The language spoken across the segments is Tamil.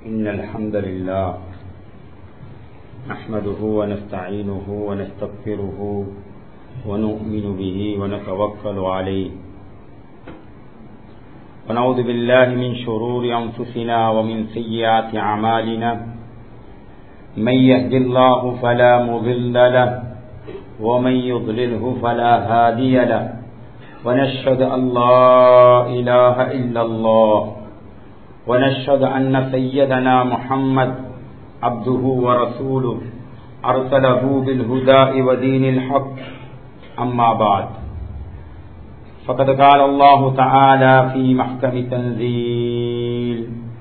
إن الحمد لله نحمده ونستعينه ونستغفره ونؤمن به ونتوكل عليه ونعوذ بالله من شرور أنفسنا ومن سيئات أعمالنا من يهد الله فلا مضل له ومن يضلله فلا هادي له ونشهد أن لا إله إلا الله ونشهد أن سيدنا محمد عبده ورسوله أرسله بالهدى ودين الحق أما بعد فقد قال الله تعالى في محكم تنزيل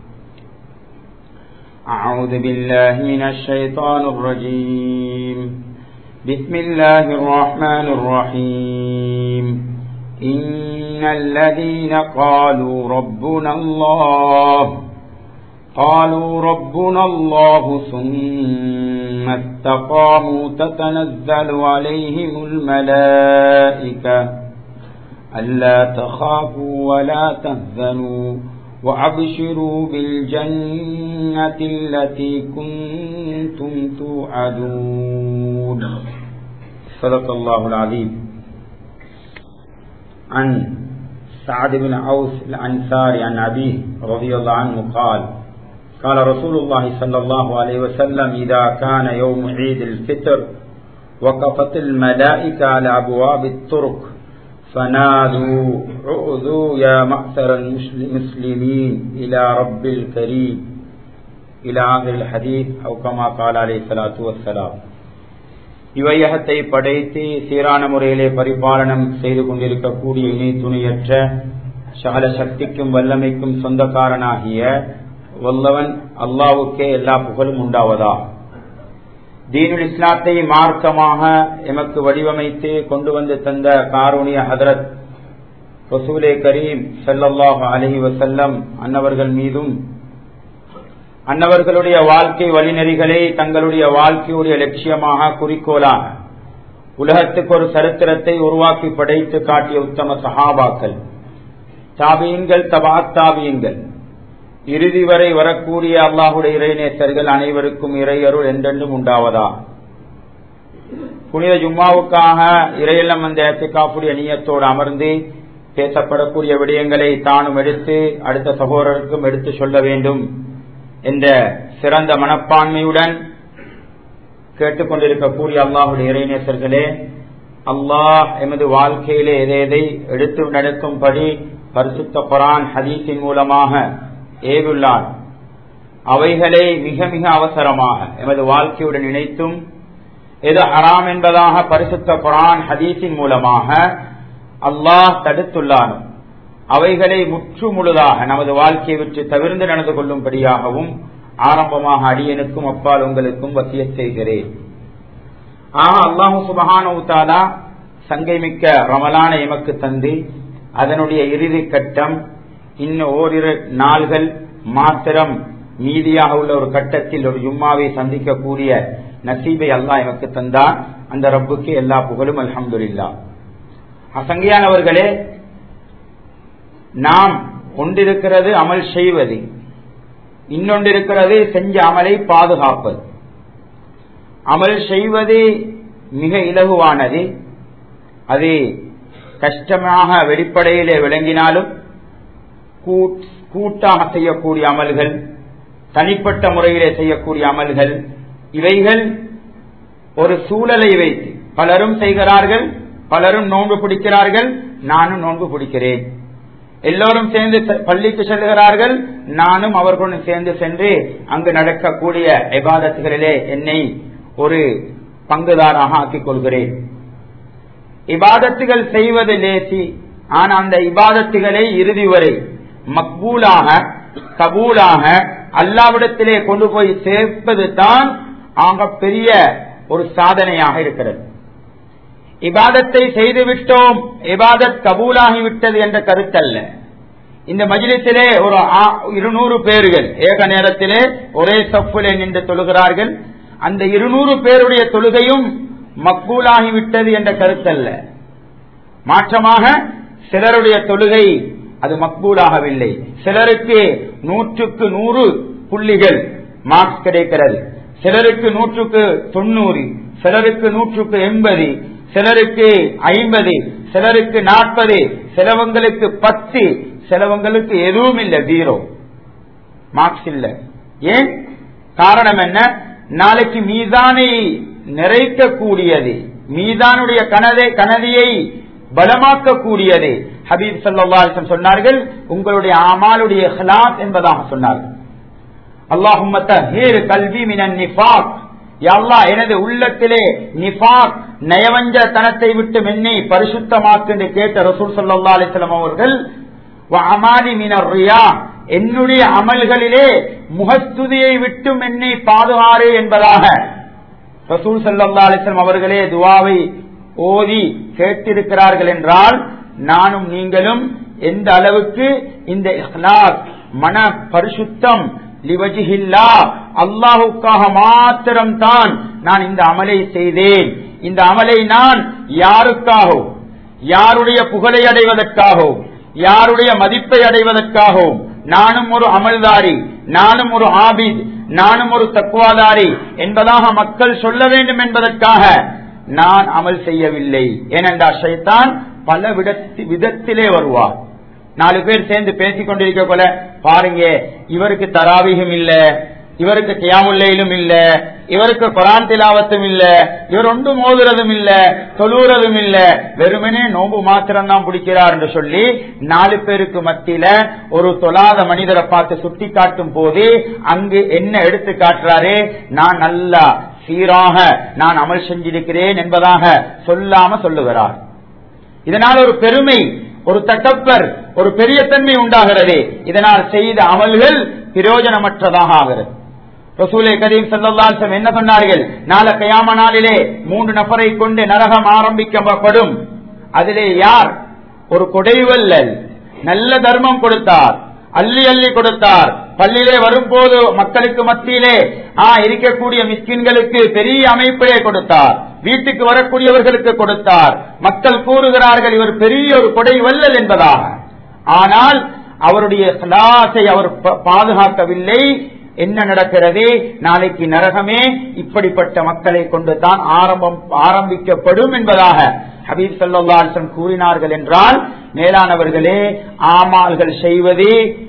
أعوذ بالله من الشيطان الرجيم بسم الله الرحمن الرحيم إن الذين قالوا ربنا الله قالوا ربنا الله ثم استقاموا تتنزل عليهم الملائكة ألا تخافوا ولا تهزنوا وأبشروا بالجنة التي كنتم توعدون صدق الله العظيم عن سعد بن عوف الأنصاري عن أبيه رضي الله عنه قال قال رسول الله صلى الله عليه وسلم إذا كان يوم عيد الفطر وقفت الملائكة على أبواب الطرق فنادوا عؤذوا يا معثر المسلمين إلى رب الكريم إلى آخر الحديث أو كما قال عليه الصلاة والسلام இவையகத்தை படைத்து சீரான முறையிலே பரிபாலனம் செய்து கொண்டிருக்கக்கூடிய இணை துணையற்ற சகல சக்திக்கும் வல்லமைக்கும் சொந்தக்காரனாகிய வல்லவன் அல்லாவுக்கே எல்லா புகழும் உண்டாவதா தீனுல் இஸ்லாத்தை மார்க்கமாக எமக்கு வடிவமைத்து கொண்டு வந்து தந்த காரூணிய ஹதரத் ரசூலே கரீம் செல்லல்லாஹ் அலஹி வசல்லம் அன்னவர்கள் மீதும் அன்னவர்களுடைய வாழ்க்கை வழிநெறிகளை தங்களுடைய வாழ்க்கையுடைய லட்சியமாக குறிக்கோளாக உலகத்துக்கு ஒரு சரித்திரத்தை உருவாக்கி படைத்து காட்டிய உத்தம சஹாபாக்கள் தாபியன்கள் தபா தாபியன்கள் இறுதி வரை வரக்கூடிய அல்லாஹுடைய இறைநேசர்கள் அனைவருக்கும் இறையருள் என்றென்றும் உண்டாவதா புனித ஜும்மாவுக்காக இறையெல்லாம் வந்த காப்புடைய நீயத்தோடு அமர்ந்து பேசப்படக்கூடிய விடயங்களை தானும் எடுத்து அடுத்த சகோதரருக்கும் எடுத்து சொல்ல வேண்டும் என்ற சிறந்த மனப்பான்மையுடன் கேட்டுக்கொண்டிருக்கக்கூடிய அல்லாஹுடைய இறைநேசர்களே அல்லாஹ் எமது வாழ்க்கையிலே எதை எதை எடுத்து நடக்கும்படி பரிசுத்த குரான் ஹதீஸின் மூலமாக ஏவுள்ளான் அவைகளை மிக மிக அவசரமாக எமது வாழ்க்கையுடன் இணைத்தும் எது ஹராம் என்பதாக பரிசுத்த குரான் ஹதீஸின் மூலமாக அல்லாஹ் தடுத்துள்ளான் அவைகளை முற்று முழுதாக நமது வாழ்க்கையை விட்டு தவிர்ந்து நடந்து கொள்ளும்படியாகவும் ஆரம்பமாக அடியனுக்கும் அப்பால் உங்களுக்கும் வசிய செய்கிறேன் ஆக அல்லாஹு சுபஹானவுத்தாலா சங்கை மிக்க ரமலான எமக்கு தந்து அதனுடைய இறுதி கட்டம் இன்னும் ஓரிரு நாள்கள் மாத்திரம் மீதியாக உள்ள ஒரு கட்டத்தில் ஒரு ஜும்மாவை சந்திக்கக்கூடிய நசீபை அல்லாஹ் எமக்கு தந்தான் அந்த ரப்புக்கு எல்லா புகழும் அலமதுல்லா அசங்கியானவர்களே நாம் ஒன்றிருக்கிறது அமல் செய்வது இன்னொன்றிருக்கிறது செஞ்ச அமலை பாதுகாப்பது அமல் செய்வது மிக இலகுவானது அது கஷ்டமாக வெளிப்படையிலே விளங்கினாலும் கூட்டாக செய்யக்கூடிய அமல்கள் தனிப்பட்ட முறையிலே செய்யக்கூடிய அமல்கள் இவைகள் ஒரு சூழலை வைத்து பலரும் செய்கிறார்கள் பலரும் நோன்பு பிடிக்கிறார்கள் நானும் நோன்பு பிடிக்கிறேன் எல்லோரும் சேர்ந்து பள்ளிக்கு செல்கிறார்கள் நானும் அவர்களுடன் சேர்ந்து சென்று அங்கு நடக்கக்கூடிய இபாதத்துகளிலே என்னை ஒரு பங்குதாராக ஆக்கிக் கொள்கிறேன் இபாதத்துகள் செய்வது லேசி ஆனா அந்த இபாதத்துகளை இறுதி வரை மக்பூலாக கபூலாக அல்லாவிடத்திலே கொண்டு போய் சேர்ப்பது தான் ஆக பெரிய ஒரு சாதனையாக இருக்கிறது இபாதத்தை செய்து விட்டோம் இபாதத் கபூலாகிவிட்டது என்ற கருத்தல்ல இந்த மஜிலிசிலே ஒரு இருநூறு பேர்கள் ஏக நேரத்திலே ஒரே சப்புலே நின்று தொழுகிறார்கள் அந்த இருநூறு பேருடைய தொழுகையும் மக்பூலாகிவிட்டது என்ற கருத்தல்ல மாற்றமாக சிலருடைய தொழுகை அது மக்பூலாகவில்லை சிலருக்கு நூற்றுக்கு நூறு புள்ளிகள் மார்க்ஸ் கிடைக்கிறது சிலருக்கு நூற்றுக்கு தொண்ணூறு சிலருக்கு நூற்றுக்கு எண்பது சிலருக்கு ஐம்பது சிலருக்கு நாற்பது சிலவங்களுக்கு பத்து சிலவங்களுக்கு எதுவும் இல்லை ஜீரோ மார்க்ஸ் இல்ல ஏன் காரணம் என்ன நாளைக்கு மீதானை நிறைக்கக்கூடியது மீதானுடைய கனதை கனதியை பலமாக்கக்கூடியது ஹபீப் சல்லாஹம் சொன்னார்கள் உங்களுடைய அமாலுடைய ஹலாத் என்பதாக சொன்னார்கள் அல்லாஹும் கல்வி மினன் நிஃபாக் யல்லா எனது உள்ளத்திலே நிஃபாக் நயவஞ்ச தனத்தை விட்டு மென்னை பரிசுத்தமாக்கு என்று கேட்ட ரசூல் சல்லா அலிஸ்லாம் அவர்கள் அமாலி மினர் ரியா என்னுடைய அமல்களிலே முகஸ்துதியை விட்டு என்னை பாதுகாறு என்பதாக ரசூல் சல்லா அலிஸ்லாம் அவர்களே துவாவை ஓதி கேட்டிருக்கிறார்கள் என்றால் நானும் நீங்களும் எந்த அளவுக்கு இந்த இஹ்லாஸ் மன பரிசுத்தம் லிவஜிஹில்லா அல்லாஹுக்காக மாத்திரம் தான் நான் இந்த அமலை செய்தேன் இந்த அமலை நான் யாருக்காகவும் யாருடைய புகழை அடைவதற்காகவும் யாருடைய மதிப்பை அடைவதற்காகவும் நானும் ஒரு அமல்தாரி நானும் ஒரு ஆபித் நானும் ஒரு தக்குவாதாரி என்பதாக மக்கள் சொல்ல வேண்டும் என்பதற்காக நான் அமல் செய்யவில்லை ஏனென்றா ஷைத்தான் பல விதத்திலே வருவார் நாலு பேர் சேர்ந்து பேசிக் கொண்டிருக்க போல பாருங்க இவருக்கு தராவிகம் இல்ல இவருக்கு கியாமுல்லையிலும் இல்ல இவருக்கு குரான் திலாவத்தும் இல்ல இவர் ஒன்றும் மோதுறதும் இல்ல தொழுறதும் இல்ல வெறுமனே நோம்பு மாத்திரம் தான் பிடிக்கிறார் என்று சொல்லி நாலு பேருக்கு மத்தியில ஒரு தொழாத மனிதரை பார்த்து சுட்டி காட்டும் போது அங்கு என்ன எடுத்து காட்டுறாரு நான் நல்லா சீராக நான் அமல் செஞ்சிருக்கிறேன் என்பதாக சொல்லாம சொல்லுகிறார் இதனால் ஒரு பெருமை ஒரு தட்டப்பர் ஒரு பெரிய தன்மை உண்டாகிறது இதனால் செய்த அமல்கள் பிரயோஜனமற்றதாக ஆகிறது ரசூலை கரீம் சல்லாசம் என்ன சொன்னார்கள் நாள கயாம நாளிலே மூன்று நபரை கொண்டு நரகம் ஆரம்பிக்கப்படும் அதிலே யார் ஒரு கொடைவல்லல் நல்ல தர்மம் கொடுத்தார் அள்ளி அள்ளி கொடுத்தார் பள்ளியிலே வரும்போது மக்களுக்கு மத்தியிலே ஆ இருக்கக்கூடிய மிஸ்கின்களுக்கு பெரிய அமைப்பிலே கொடுத்தார் வீட்டுக்கு வரக்கூடியவர்களுக்கு கொடுத்தார் மக்கள் கூறுகிறார்கள் இவர் பெரிய ஒரு கொடை வல்லல் என்பதாக ஆனால் அவருடைய கிளாஸை அவர் பாதுகாக்கவில்லை என்ன நடக்கிறது நாளைக்கு நரகமே இப்படிப்பட்ட மக்களை கொண்டு தான் ஆரம்பம் ஆரம்பிக்கப்படும் என்பதாக ஹபீப் சல்லாசன் கூறினார்கள் என்றால் மேலானவர்களே ஆமால்கள் செய்வது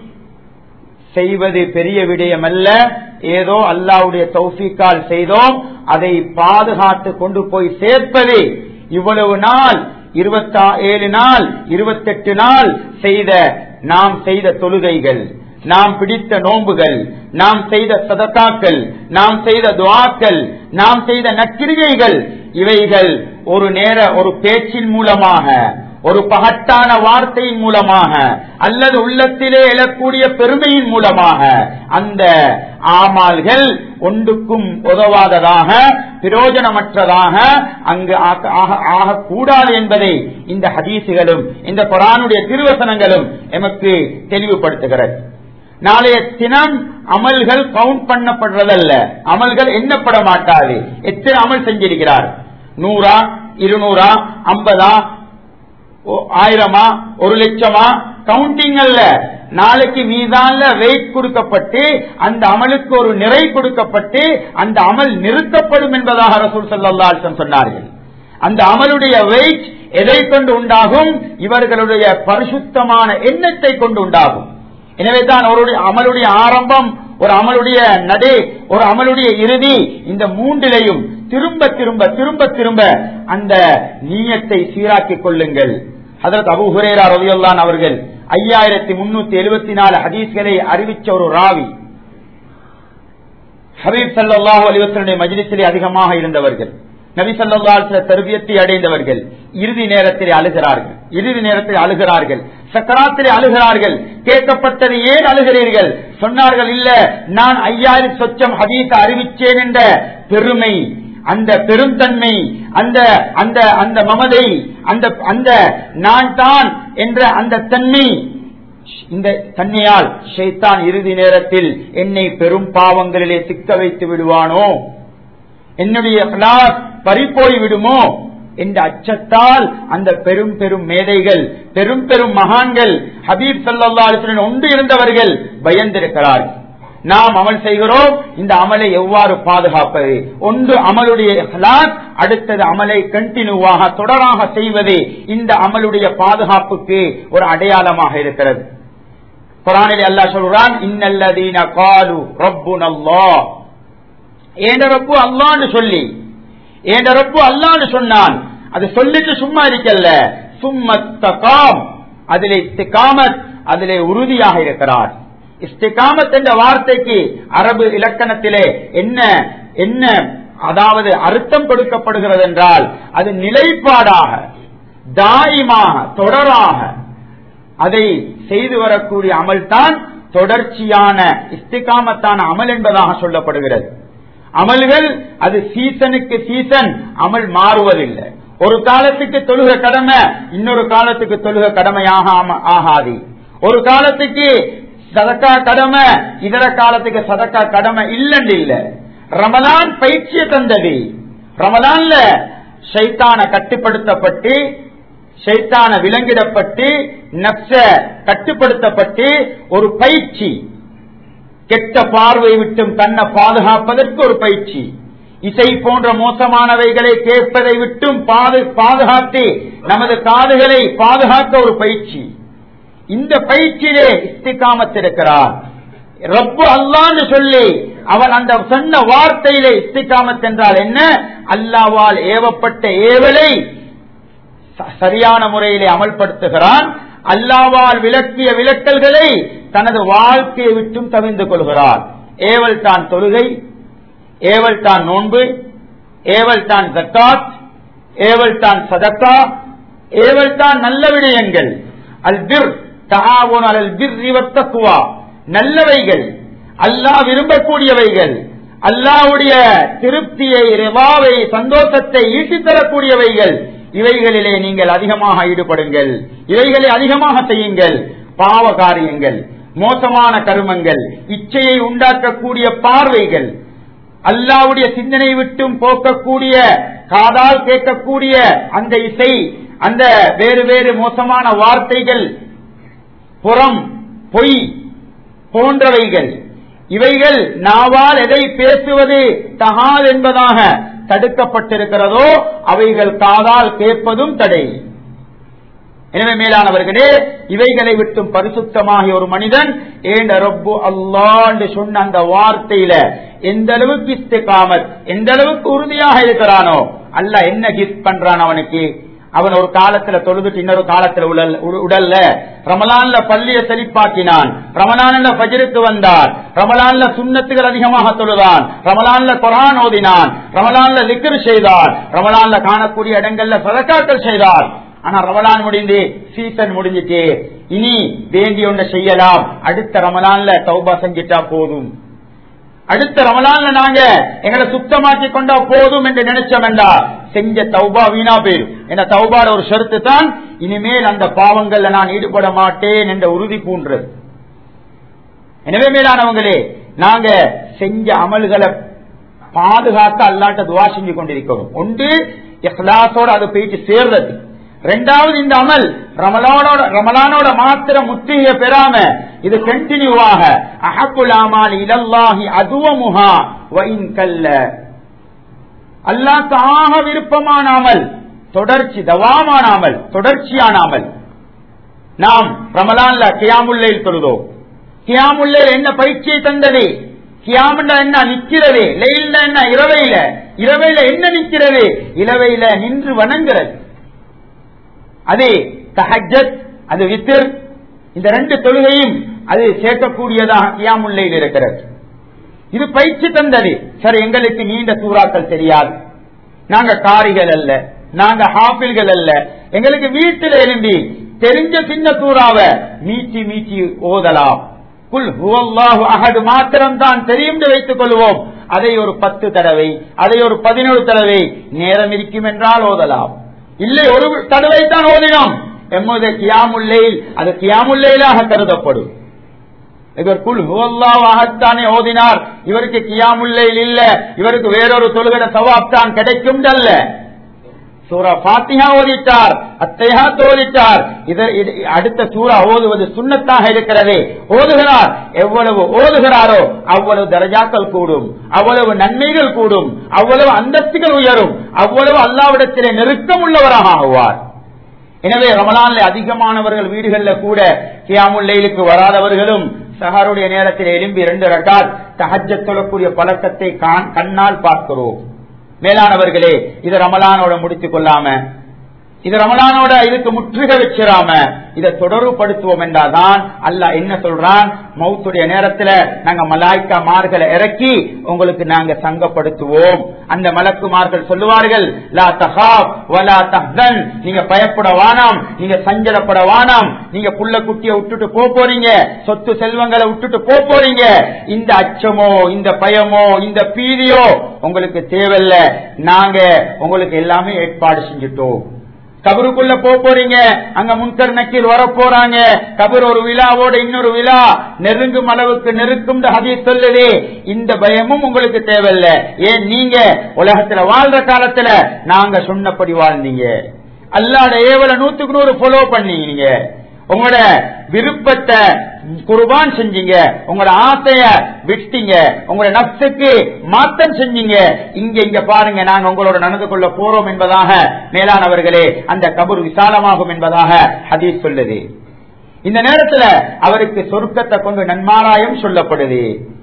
செய்வது பெரிய விடயம் அல்ல ஏதோ அல்லாவுடைய தௌஃபிக்கால் செய்தோம் அதை பாதுகாத்து கொண்டு போய் சேர்ப்பது இவ்வளவு நாள் இருபத்தா ஏழு நாள் இருபத்தெட்டு நாள் செய்த நாம் செய்த தொழுகைகள் நாம் பிடித்த நோன்புகள் நாம் செய்த சதத்தாக்கள் நாம் செய்த துவாக்கள் நாம் செய்த நற்கிரிகைகள் இவைகள் ஒரு நேர ஒரு பேச்சின் மூலமாக ஒரு பகட்டான வார்த்தையின் மூலமாக அல்லது உள்ளத்திலே எழக்கூடிய பெருமையின் மூலமாக அந்த ஆமால்கள் ஒன்றுக்கும் உதவாததாக பிரயோஜனமற்றதாக அங்கு ஆகக்கூடாது என்பதை இந்த ஹதீசுகளும் இந்த குரானுடைய திருவசனங்களும் எமக்கு தெளிவுபடுத்துகிறது நாளைய தினம் அமல்கள் கவுண்ட் பண்ணப்படுறதல்ல அமல்கள் எண்ணப்பட மாட்டாது எத்தனை அமல் செஞ்சிருக்கிறார் நூறா இருநூறா ஐம்பதா ஆயிரமா ஒரு லட்சமா கவுண்டிங் அல்ல நாளைக்கு மீதான வெயிட் கொடுக்கப்பட்டு அந்த அமலுக்கு ஒரு நிறை கொடுக்கப்பட்டு அந்த அமல் நிறுத்தப்படும் என்பதாக ரசூல் சல்லாசம் சொன்னார்கள் அந்த அமலுடைய வெயிட் எதை கொண்டு உண்டாகும் இவர்களுடைய பரிசுத்தமான எண்ணத்தை கொண்டு உண்டாகும் எனவே தான் அவருடைய அமலுடைய ஆரம்பம் ஒரு அமலுடைய நடை ஒரு அமலுடைய இறுதி இந்த மூன்றிலையும் திரும்ப திரும்ப திரும்ப திரும்ப அந்த நீயத்தை சீராக்கிக் கொள்ளுங்கள் அதற்கு அபு ஹுரேரா ரவியுல்லான் அவர்கள் ஐயாயிரத்தி முன்னூத்தி எழுபத்தி நாலு ஹதீஸ்களை அறிவிச்ச ஒரு ராவி ஹபீப் சல்லாஹூ அலிவசனுடைய மஜிலிசிலே அதிகமாக இருந்தவர்கள் நபி சல்லா தருவியத்தை அடைந்தவர்கள் இறுதி நேரத்தில் அழுகிறார்கள் இறுதி நேரத்தில் அழுகிறார்கள் சக்கராத்திலே அழுகிறார்கள் கேட்கப்பட்டது ஏன் அழுகிறீர்கள் சொன்னார்கள் இல்ல நான் ஐயாயிரம் சொச்சம் ஹதீஸ் அறிவிச்சேன் என்ற பெருமை அந்த பெருந்தன்மை அந்த அந்த அந்த மமதை அந்த அந்த நான் தான் என்ற அந்த தன்மை இந்த தன்மையால் ஷைத்தான் இறுதி நேரத்தில் என்னை பெரும் பாவங்களிலே சிக்க வைத்து விடுவானோ என்னுடைய கிளாஸ் பறிப்போய் விடுமோ என்ற அச்சத்தால் அந்த பெரும் பெரும் மேதைகள் பெரும் பெரும் மகான்கள் ஹபீப் சல்லாஹன் ஒன்று இருந்தவர்கள் பயந்திருக்கிறார்கள் நாம் அமல் செய்கிறோம் இந்த அமலை எவ்வாறு பாதுகாப்பது ஒன்று அமலுடைய இஹ்லாஸ், அடுத்தது அமலை கண்டினியூவாக தொடராக செய்வது இந்த அமலுடைய பாதுகாப்புக்கு ஒரு அடையாளமாக இருக்கிறது குரானில் அல்லாஹ் சொல்றான் இன்னல்லதீன காலு ரப்புனல்லாஹ் ஏண்ட ரப்பு அல்லான்னு சொல்லி ஏண்ட ரப்பு அல்லான்னு சொன்னான் அது சொல்லிட்டு சும்மா இருக்கல்ல சும்மத்தகாம் அதிலே இஸ்திகாமத் அதிலே உறுதியாக இருக்கிறார் இஸ்திகாமத் என்ற வார்த்தைக்கு அரபு இலக்கணத்திலே என்ன என்ன அதாவது அர்த்தம் கொடுக்கப்படுகிறது என்றால் அது நிலைப்பாடாக தாயிமாக தொடராக அதை செய்து வரக்கூடிய அமல் தான் தொடர்ச்சியான இஸ்திகாமத்தான அமல் என்பதாக சொல்லப்படுகிறது அமல்கள் அது சீசனுக்கு சீசன் அமல் மாறுவதில்லை ஒரு காலத்துக்கு தொழுக கடமை இன்னொரு காலத்துக்கு தொழுக கடமையாக ஆம- ஆகாது ஒரு காலத்துக்கு சதக்கா கடமை இதர காலத்துக்கு சதக்கா கடமை இல்லன்னு இல்ல ரமலான் பயிற்சியை தந்தது ரமலான்ல ஷைத்தான கட்டுப்படுத்தப்பட்டு ஷைத்தான விலங்கிடப்பட்டு நப்ச கட்டுப்படுத்தப்பட்டு ஒரு பயிற்சி கெட்ட பார்வை விட்டும் தன்னை பாதுகாப்பதற்கு ஒரு பயிற்சி இசை போன்ற மோசமானவைகளை கேட்பதை விட்டும் பாது- பாதுகாத்து நமது காதுகளை பாதுகாக்க ஒரு பயிற்சி இந்த பயிற்சியிலே இஸ்திகாமத்திருக்கிறார் ரப்பு அல்லான்னு சொல்லி அவன் அந்த சொன்ன வார்த்தையிலே இஸ்திகாமத் என்றால் என்ன அல்லாவால் ஏவப்பட்ட ஏவலை ச- சரியான முறையிலே அமல்படுத்துகிறான் அல்லாவால் விளக்கிய விளக்கல்களை தனது வாழ்க்கையை விட்டும் தவிர்ந்து கொள்கிறார் ஏவல் தான் தொழுகை ஏவல் தான் நோன்பு ஏவல் தான் ஜக்காத் ஏவல் தான் சதக்கா ஏவல் தான் நல்ல விடயங்கள் அல் பிர் தகாவோன் அல் பிர் தக்குவா நல்லவைகள் அல்லாஹ் விரும்பக்கூடியவைகள் அல்லாஹ்வுடைய திருப்தியை ரிவாவை சந்தோஷத்தை ஈட்டித் தரக்கூடியவைகள் இவைகளிலே நீங்கள் அதிகமாக ஈடுபடுங்கள் இவைகளை அதிகமாக செய்யுங்கள் பாவ காரியங்கள் மோசமான கருமங்கள் இச்சையை உண்டாக்கக்கூடிய பார்வைகள் அல்லாவுடைய சிந்தனை விட்டும் போக்கக்கூடிய காதால் கேட்கக்கூடிய அந்த இசை அந்த வேறு வேறு மோசமான வார்த்தைகள் புறம் பொய் போன்றவைகள் இவைகள் நாவால் எதை பேசுவது தகால் என்பதாக தடுக்கப்பட்டிருக்கிறதோ அவைகள் காதால் கேட்பதும் தடை எனவே மேலானவர்களே இவைகளை விட்டும் பரிசுத்தமாகிய ஒரு மனிதன் ஏண்ட ரப்பு அல்லாண்டு சொன்ன அந்த வார்த்தையில எந்த அளவுக்கு இஸ்திகாமத் எந்த அளவுக்கு உறுதியாக இருக்கிறானோ அல்ல என்ன கிஃப்ட் பண்றான் அவனுக்கு அவன் ஒரு காலத்துல தொழுதுட்டு இன்னொரு காலத்துல உடல் உ- உடல்ல ரமலான்ல பள்ளிய செழிப்பாக்கினான் ரமலான்ல பஜருக்கு வந்தார் ரமலான்ல சுண்ணத்துகள் அதிகமாக தொழுதான் ரமலான்ல குரான் ஓதினான் ரமலான்ல லிக்கர் செய்தார் ரமலான்ல காணக்கூடிய இடங்கள்ல சதக்காக்கள் செய்தார் ஆனா ரமலான் முடிந்து சீசன் முடிஞ்சிட்டு இனி வேண்டிய ஒன்றை செய்யலாம் அடுத்த ரமலான்ல தௌபா செஞ்சிட்டா போதும் அடுத்த ரமலான்ல நாங்க எங்களை சுத்தமாக்கி கொண்டா போதும் என்று நினைச்சோம்டா செஞ்ச தௌபா வீணா போயிடும் என தௌபாட ஒரு ஷருத்து தான் இனிமேல் அந்த பாவங்கள்ல நான் ஈடுபட மாட்டேன் என்ற உறுதி பூன்றது எனவே மேலானவங்களே நாங்க செஞ்ச அமல்களை பாதுகாக்க அல்லாட்ட துவா செஞ்சு கொண்டிருக்கிறோம் ஒன்று இஹ்லாசோட அது போயிட்டு சேர்றது ரெண்டாவது இந்த அமல் ரமலானோட ரமலானோட மாத்திர முத்திய பெறாம இது கண்டினியூவாக அஹக்குலாமால் இலல்லாஹி அதுவமுஹா வைன் கல்ல அல்லாஹ் ஆக விருப்பமான அமல் தொடர்ச்சி தவாமான அமல் தொடர்ச்சியான அமல் நாம் ரமலான்ல கியாமுல்லையில் தொழுதோம் கியாமுல்லையில் என்ன பயிற்சியை தந்தது கியாமுண்டா என்ன நிக்கிறது லெயில்ல என்ன இரவையில இரவையில என்ன நிக்கிறது இரவையில நின்று வணங்குறது அது தஹஜத் அது வித்திர் இந்த ரெண்டு தொழுகையும் அது சேர்க்கக்கூடியதாக கியாமுல்லையில் இருக்கிறது இது பயிற்சி தந்தது சரி எங்களுக்கு நீண்ட சூறாக்கள் தெரியாது நாங்க காரிகள் அல்ல நாங்க ஹாபில்கள் அல்ல எங்களுக்கு வீட்டில் எழும்பி தெரிஞ்ச சின்ன சூறாவை மீச்சி மீச்சி ஓதலாம் குல் ஹுவல்லாஹு அஹது மாத்திரம் தான் தெரியும் என்று வைத்துக் கொள்வோம் அதை ஒரு பத்து தடவை அதை ஒரு பதினோரு தடவை நேரம் இருக்கும் என்றால் ஓதலாம் இல்லை ஒரு தடவை தான் ஓதினோம் எம்மது கியாமுல்லையில் அது கியாமுல்லையிலாக கருதப்படும் இவர் குல் ஹுவல்லாவாகத்தானே ஓதினார் இவருக்கு கியாமுல்லையில் இல்ல இவருக்கு வேறொரு தொழுகிற சவாப்தான் கிடைக்கும் அல்ல சூரா பாத்தியா ஓதிட்டார் அத்தையா ஓதிட்டார் இத- இது அடுத்த சூரா ஓதுவது சுண்ணத்தாக இருக்கிறது ஓதுகிறார் எவ்வளவு ஓதுகிறாரோ அவ்வளவு தரஜாக்கள் கூடும் அவ்வளவு நன்மைகள் கூடும் அவ்வளவு அந்தஸ்துகள் உயரும் அவ்வளவு அல்லாவிடத்திலே நெருக்கம் உள்ளவராக ஆகுவார் எனவே ரமலான்ல அதிகமானவர்கள் வீடுகளில் கூட கியாமுல்லைலுக்கு வராதவர்களும் சஹருடைய நேரத்தில் எழும்பி இரண்டு ரகாத் தஹஜ்ஜத் தொழக்கூடிய பழக்கத்தை காண்- கண்ணால் பார்க்கிறோம் மேலானவர்களே இது ரமலானோட முடித்துக் கொள்ளாம இது ரமலானோட இதுக்கு முற்றுகை வச்சிடாம இதை தொடர்புபடுத்துவோம் என்றாதான் அல்லாஹ் என்ன சொல்றான் மௌத்துடைய நேரத்துல நாங்க மலாய்க்கா மார்களை இறக்கி உங்களுக்கு நாங்க சங்கப்படுத்துவோம் அந்த மலக்குமார்கள் சொல்லுவார்கள் லா தஹாப் வலா தஹ்தன் நீங்க பயப்பட வானாம் நீங்க சஞ்சலப்பட வானாம் நீங்க புள்ள குட்டிய விட்டுட்டு போக போறீங்க சொத்து செல்வங்களை விட்டுட்டு போக போறீங்க இந்த அச்சமோ இந்த பயமோ இந்த பீதியோ உங்களுக்கு தேவையில்ல நாங்க உங்களுக்கு எல்லாமே ஏற்பாடு செஞ்சுட்டோம் கபருக்குள்ள போக போறீங்க அங்க முன்கர் நக்கீர் வர போறாங்க கபர் ஒரு விழாவோட இன்னொரு விழா நெருங்கும் அளவுக்கு நெருக்கும் ஹதீஸ் சொல்லுது இந்த பயமும் உங்களுக்கு தேவையில்ல ஏன் நீங்க உலகத்துல வாழ்ற காலத்துல நாங்க சொன்னபடி வாழ்ந்தீங்க அல்லாட ஏவல நூத்துக்கு நூறு ஃபாலோ பண்ணீங்க உங்களோட விருப்பத்தை குர்பான் செஞ்சீங்க உங்களோட ஆசைய விட்டீங்க உங்களோட நப்சுக்கு மாத்தம் செஞ்சீங்க இங்க இங்க பாருங்க நாங்க உங்களோட நடந்து கொள்ள போறோம் என்பதாக மேலானவர்களே அந்த கபர் விசாலமாகும் என்பதாக ஹதீஸ் சொல்லுது இந்த நேரத்துல அவருக்கு சொர்க்கத்தை கொண்டு நன்மாராயம் சொல்லப்படுது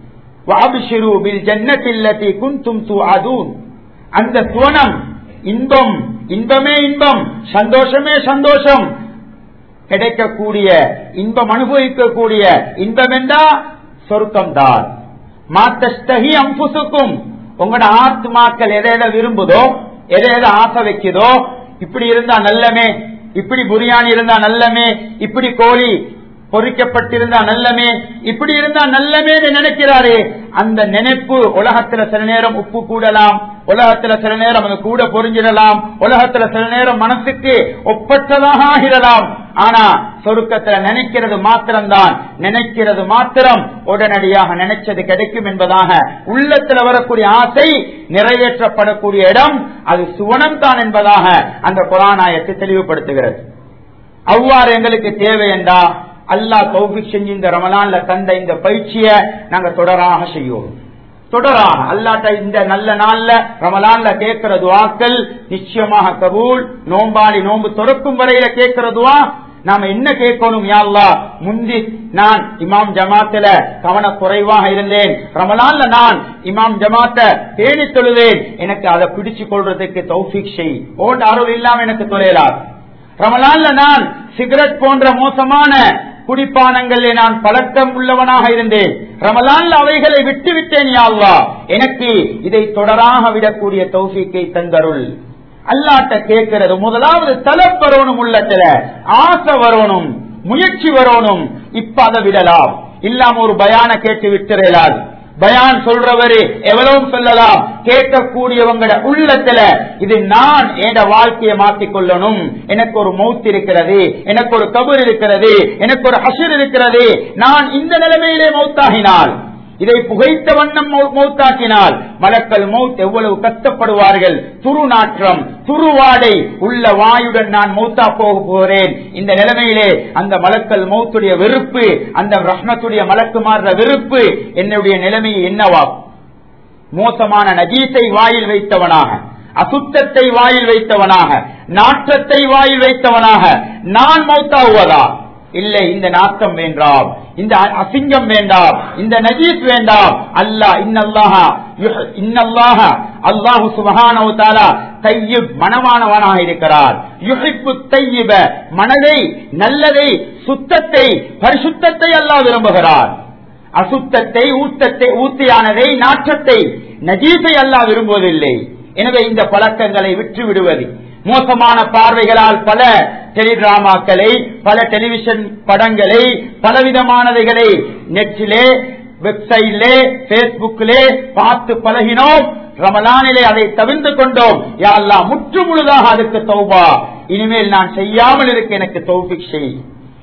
வாபிஷிரு பில் ஜன்னத்தில்லதி குந்தும் துஅதூன் அந்த சுவனம் இன்பம் இன்பமே இன்பம் சந்தோஷமே சந்தோஷம் கிடைக்கக்கூடிய இன்பம் அனுபவிக்கக்கூடிய இன்பம் என்றா சொர்க்கம் தான் மாத்தஸ்தகி அம்புசுக்கும் உங்களோட ஆத்மாக்கள் எதை எதை விரும்புதோ எதை எதை ஆசை வைக்குதோ இப்படி இருந்தா நல்லமே இப்படி புரியாணி இருந்தா நல்லமே இப்படி கோழி பொறிக்கப்பட்டிருந்தா நல்லமே இப்படி இருந்தா நல்லமே நினைக்கிறாரே அந்த நினைப்பு உலகத்துல சில நேரம் உப்பு கூடலாம் உலகத்துல சில நேரம் அது கூட பொறிஞ்சிடலாம் உலகத்துல சில நேரம் மனசுக்கு ஒப்பற்றதாக ஆகிடலாம் ஆனா சொருக்கத்துல நினைக்கிறது மாத்திரம்தான் நினைக்கிறது மாத்திரம் உடனடியாக நினைச்சது கிடைக்கும் என்பதாக உள்ளத்துல வரக்கூடிய ஆசை நிறைவேற்றப்படக்கூடிய இடம் அது சுவனம் தான் என்பதாக அந்த புராணாயத்தை தெளிவுபடுத்துகிறது அவ்வாறு எங்களுக்கு தேவை என்றா அல்லாஹ் தௌபிக் செஞ்சு இந்த ரமலான்ல தந்த இந்த பயிற்சியை நாங்க தொடராக செய்வோம் தொடராக அல்லாட்ட இந்த நல்ல நாள்ல ரமலான்ல கேட்கிற துவாக்கள் நிச்சயமாக கபூல் நோம்பாளி நோம்பு துறக்கும் வரையில கேட்கிற துவா நாம என்ன கேட்கணும் யாழ்லா முந்தி நான் இமாம் ஜமாத்துல கவன குறைவாக இருந்தேன் ரமலான்ல நான் இமாம் ஜமாத்த தேடி தொழுவேன் எனக்கு அதை பிடிச்சு கொள்றதுக்கு தௌஃபிக் செய் ஓட்டு அருள் இல்லாம எனக்கு தொலையலாது ரமலான்ல நான் சிகரெட் போன்ற மோசமான குடிப்பானங்களிலே நான் பழக்கம் உள்ளவனாக இருந்தேன் ரமலான்ல அவைகளை விட்டு விட்டேன் யாழ்வா எனக்கு இதை தொடராக விடக்கூடிய தௌஃபிக்கை தந்தருள் அல்லாட்ட கேட்கிறது முதலாவது தலப் வரணும் உள்ளத்துல ஆசை வரணும் முயற்சி வரணும் இப்ப அதை விடலாம் இல்லாம ஒரு பயான கேட்டு விட்டுறலாது பயான் சொல்றவரு எவ்வளவு சொல்லலாம் கேட்கக்கூடியவங்கள உள்ளத்துல இது நான் என் வாழ்க்கையை மாற்றிக் கொள்ளணும் எனக்கு ஒரு மௌத் இருக்கிறது எனக்கு ஒரு கபர் இருக்கிறது எனக்கு ஒரு ஹஷர் இருக்கிறது நான் இந்த நிலைமையிலே மௌத்தாகினால் இதை புகைத்த வண்ணம் மௌ- மௌத்தாக்கினால் மலக்கள் மௌத் எவ்வளவு கஷ்டப்படுவார்கள் துருநாற்றம் துருவாடை உள்ள வாயுடன் நான் மௌத்தா போக போகிறேன் இந்த நிலைமையிலே அந்த மலக்கள் மௌத்துடைய வெறுப்பு அந்த ரஹ்மத்துடைய மலக்குமாற வெறுப்பு என்னுடைய நிலைமை என்னவா மோசமான நஜீத்தை வாயில் வைத்தவனாக அசுத்தத்தை வாயில் வைத்தவனாக நாற்றத்தை வாயில் வைத்தவனாக நான் மௌத்தாகுவதா இல்லை இந்த நாட்டம் வேண்டாம் இந்த அ- அசிங்கம் வேண்டாம் இந்த நஜீஸ் வேண்டாம் அல்லாஹ் இன்னல்லாஹா யுஹ்- இன்னல்லாஹா அல்லாஹு சுபஹானஹு தஆலா தையிப் மனமானவனாக இருக்கிறார் யுஹிப்பு தையிப மனதை நல்லதை சுத்தத்தை பரிசுத்தத்தை அல்லாஹ் விரும்புகிறார் அசுத்தத்தை ஊத்தத்தை ஊத்தியானதை நாற்றத்தை நஜீசை அல்லாஹ் விரும்புவதில்லை எனவே இந்த பழக்கங்களை விற்று விடுவது மோசமான பார்வைகளால் பல டெலிடிராமாக்களை பல டெலிவிஷன் படங்களை பலவிதமானவைகளை நெட்டிலே வெப்சைட்லே பேஸ்புக்கிலே பார்த்து பழகினோம் ரமலானிலே அதை தவிர்த்து கொண்டோம் யா அல்லாஹ் முற்று முழுதாக அதுக்கு தௌபா இனிமேல் நான் செய்யாமல் இருக்க எனக்கு தௌபிக் செய்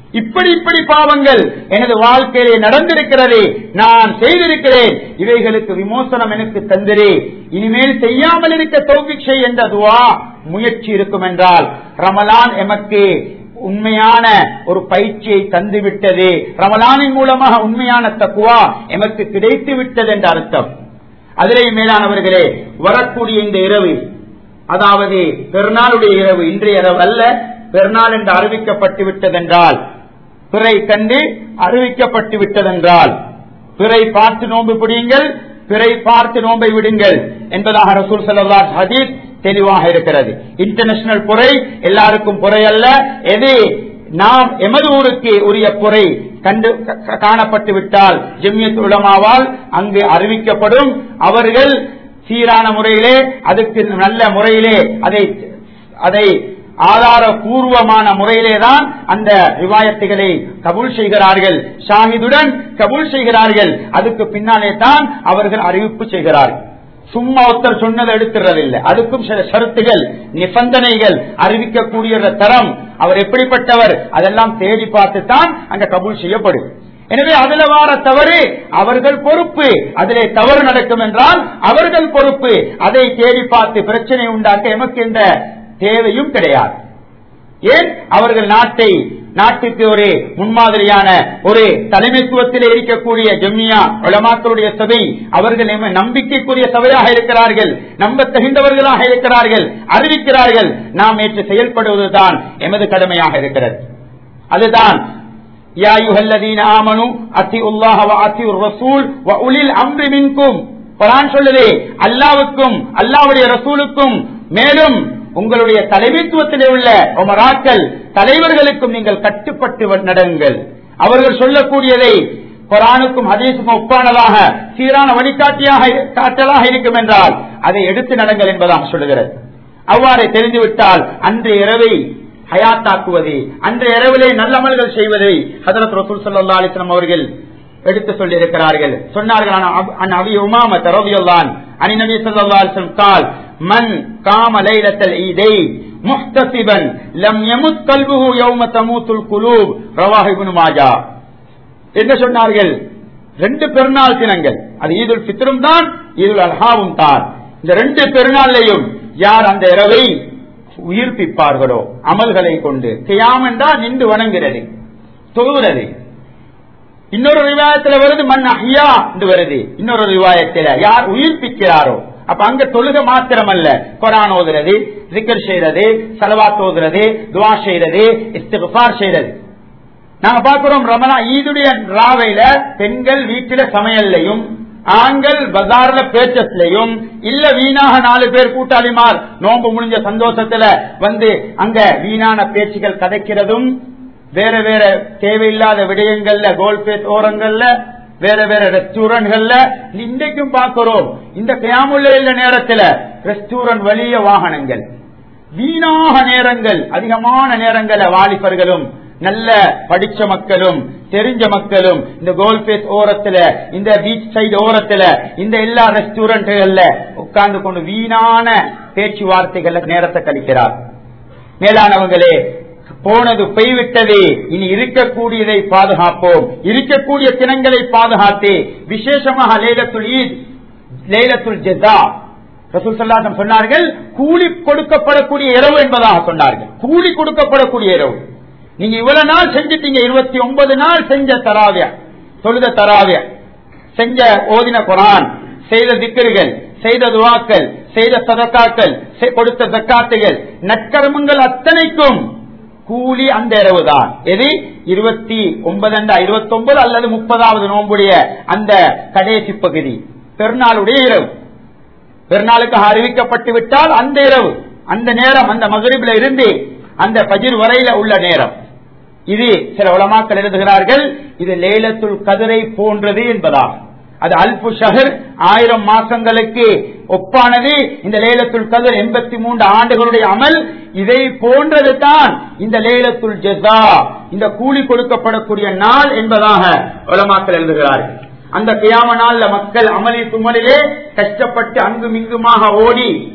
இப்படி இப்படி பாவங்கள் எனது வாழ்க்கையிலே நடந்திருக்கிறது நான் செய்திருக்கிறேன் இவைகளுக்கு விமோசனம் எனக்கு தந்திரே இனிமேல் செய்யாமல் இருக்க தௌபிக்ஷை என்ற துவா முயற்சி இருக்கும் என்றால் ரமலான் எமக்கு உண்மையான ஒரு பயிற்சியை தந்துவிட்டது ரமலானின் மூலமாக உண்மையான தக்குவா எமக்கு கிடைத்து விட்டது என்ற அர்த்தம் அதிலே மேலானவர்களே வரக்கூடிய இந்த இரவு அதாவது பெருநாளுடைய இரவு இன்றைய இரவு அல்ல பெருநாள் என்று அறிவிக்கப்பட்டு விட்டதென்றால் பிறை கண்டு அறிவிக்கப்பட்டு விட்டதென்றால் பிறை பார்த்து நோன்பு பிடியுங்கள் பிறை பார்த்து நோன்பை விடுங்கள் என்பதாக ரசூல் சல்லா ஹதீஸ் தெளிவாக இருக்கிறது இன்டர்நேஷனல் பொறை எல்லாருக்கும் பொறை அல்ல எது நாம் எமது ஊருக்கு உரிய பொறை கண்டு காணப்பட்டு விட்டால் ஜெமியத் உலமாவால் அங்கு அறிவிக்கப்படும் அவர்கள் சீரான முறையிலே அதுக்கு நல்ல முறையிலே அதை அதை ஆதாரபூர்வமான முறையிலே தான் அந்த விவாயத்துகளை கபூல் செய்கிறார்கள் ஷாஹிதுடன் கபூல் செய்கிறார்கள் அதுக்கு பின்னாலே தான் அவர்கள் அறிவிப்பு செய்கிறார்கள் சும்மா ஒருத்தர் சொன்னதை எடுத்துறதில்லை அதுக்கும் சில ஷருத்துகள் நிபந்தனைகள் அறிவிக்கக்கூடிய தரம் அவர் எப்படிப்பட்டவர் அதெல்லாம் தேடி பார்த்து தான் அங்க கபூல் செய்யப்படும் எனவே அதுல வார தவறு அவர்கள் பொறுப்பு அதிலே தவறு நடக்கும் என்றால் அவர்கள் பொறுப்பு அதை தேடி பார்த்து பிரச்சனை உண்டாக்க எமக்கு எந்த தேவையும் கிடையாது ஏன் அவர்கள் நாட்டை நாட்டுக்கு ஒரு முன்மாதிரியான ஒரு தலைமைத்துவத்தில் இருக்கக்கூடிய ஜம்மியா உலமாக்களுடைய சபை அவர்கள் நம்பிக்கைக்குரிய சபையாக இருக்கிறார்கள் நம்ப தகுந்தவர்களாக இருக்கிறார்கள் அறிவிக்கிறார்கள் நாம் ஏற்று செயல்படுவதுதான் எமது கடமையாக இருக்கிறது அதுதான் சொல்லுதே அல்லாவுக்கும் அல்லாவுடைய ரசூலுக்கும் மேலும் உங்களுடைய தலைமைத்துவத்திலே உள்ள ஒமராக்கள் தலைவர்களுக்கும் நீங்கள் கட்டுப்பட்டு நடங்கள் அவர்கள் சொல்லக்கூடியதை குரானுக்கும் ஹதீசுக்கும் ஒப்பானதாக சீரான வழிகாட்டியாக காட்டலாக இருக்கும் என்றால் அதை எடுத்து நடங்கள் என்பதாக சொல்லுகிறது அவ்வாறு தெரிந்துவிட்டால் அன்றைய இரவை ஹயாத்தாக்குவது அன்றைய இரவிலே நல்லமல்கள் செய்வதை ஹதரத் ரசூல் சல்லா அலிஸ்லாம் அவர்கள் எடுத்து சொல்லி இருக்கிறார்கள் சொன்னார்கள் அபி உமாம தரவியல்லான் அனி நபி சொல்லா அலிஸ்லம் கால் மன் காம லைலத்தல் ஈதை முஹ்தசிபன் லம் யமுத் கல்புஹு யௌம தமூத்துல் குலூப் ரவாஹ் இப்னு மாஜா என்ன சொன்னார்கள் ரெண்டு பெருநாள் தினங்கள் அது ஈதுல் பித்ரும் தான் ஈதுல் அல்ஹாவும் தான் இந்த ரெண்டு பெருநாளையும் யார் அந்த இரவை உயிர்ப்பிப்பார்களோ அமல்களை கொண்டு கியாம் என்றால் நின்று வணங்குறது தொழுகிறது இன்னொரு விவாதத்தில் வருது மண் அஹ்யா என்று வருது இன்னொரு விவாதத்தில் யார் உயிர்ப்பிக்கிறாரோ அப்ப அங்க தொழுக மாத்திரம் அல்ல கொரான் ஓதுறது ஜிக்கர் செய்யறது சலவாத் ஓதுறது துவா செய்யறது இஸ்திஃபார் செய்யறது நாங்க பாக்குறோம் ரமணா ஈதுடைய ராவையில பெண்கள் வீட்டில சமையல்லையும் ஆண்கள் பஜார்ல பேச்சஸ்லயும் இல்ல வீணாக நாலு பேர் கூட்டாளிமார் நோன்பு முடிஞ்ச சந்தோஷத்துல வந்து அங்க வீணான பேச்சுகள் கதைக்கிறதும் வேற வேற தேவையில்லாத விடயங்கள்ல கோல்பேட் ஓரங்கள்ல வேற வேற ரெஸ்டூரண்ட்கள்ல இன்றைக்கும் பார்க்கிறோம் இந்த கியாமுள்ள நேரத்துல ரெஸ்டூரண்ட் வலிய வாகனங்கள் வீணாக நேரங்கள் அதிகமான நேரங்கள வாலிபர்களும் நல்ல படிச்ச மக்களும் தெரிஞ்ச மக்களும் இந்த கோல்பேஸ் ஓரத்துல இந்த பீச் சைடு ஓரத்துல இந்த எல்லா ரெஸ்டூரண்ட்கள்ல உட்கார்ந்து கொண்டு வீணான பேச்சுவார்த்தைகள்ல நேரத்தை கழிக்கிறார் மேலானவங்களே போனது போய்விட்டது இனி இருக்கக்கூடியதை பாதுகாப்போம் இருக்கக்கூடிய தினங்களை பாதுகாத்து விசேஷமாக லேலத்துல் ஈத் லேலத்துல் ஜெசா ரசூல் சல்லாசம் சொன்னார்கள் கூலி கொடுக்கப்படக்கூடிய இரவு என்பதாக சொன்னார்கள் கூலி கொடுக்கப்படக்கூடிய இரவு நீங்க இவ்வளவு நாள் செஞ்சிட்டீங்க இருபத்தி ஒன்பது நாள் செஞ்ச தராவிய தொழுத தராவிய செஞ்ச ஓதின குரான் செய்த திக்கர்கள் செய்த துவாக்கள் செய்த சதக்காக்கள் கொடுத்த தக்காத்துகள் நற்கர்மங்கள் அத்தனைக்கும் கூலி அந்த இரவு தான் எது இருபத்தி ஒன்பது இருபத்தி ஒன்பது அல்லது முப்பதாவது நோம்புடைய அந்த கடைசி பகுதி பெருநாளுடைய இரவு பெருநாளுக்காக அறிவிக்கப்பட்டு விட்டால் அந்த இரவு அந்த நேரம் அந்த மகரிபில இருந்து அந்த பஜிர் வரையில உள்ள நேரம் இது சில உலமாக்கள் எழுதுகிறார்கள் இது லேலத்துல் கதிரை போன்றது என்பதாகும் அது அல்பு ஷஹர் ஆயிரம் மாசங்களுக்கு ஒப்பானது இந்த லேலத்துல் கதிர் எண்பத்தி மூன்று ஆண்டுகளுடைய அமல் இதை போன்றது தான் இந்த லேலத்துல் ஜெசா இந்த கூலி கொடுக்கப்படக்கூடிய நாள் என்பதாக உலமாக்கள் எழுதுகிறார்கள் அந்த கியாம நாள்ல மக்கள் அமளி துமலிலே கஷ்டப்பட்டு அங்கும் இங்குமாக ஓடி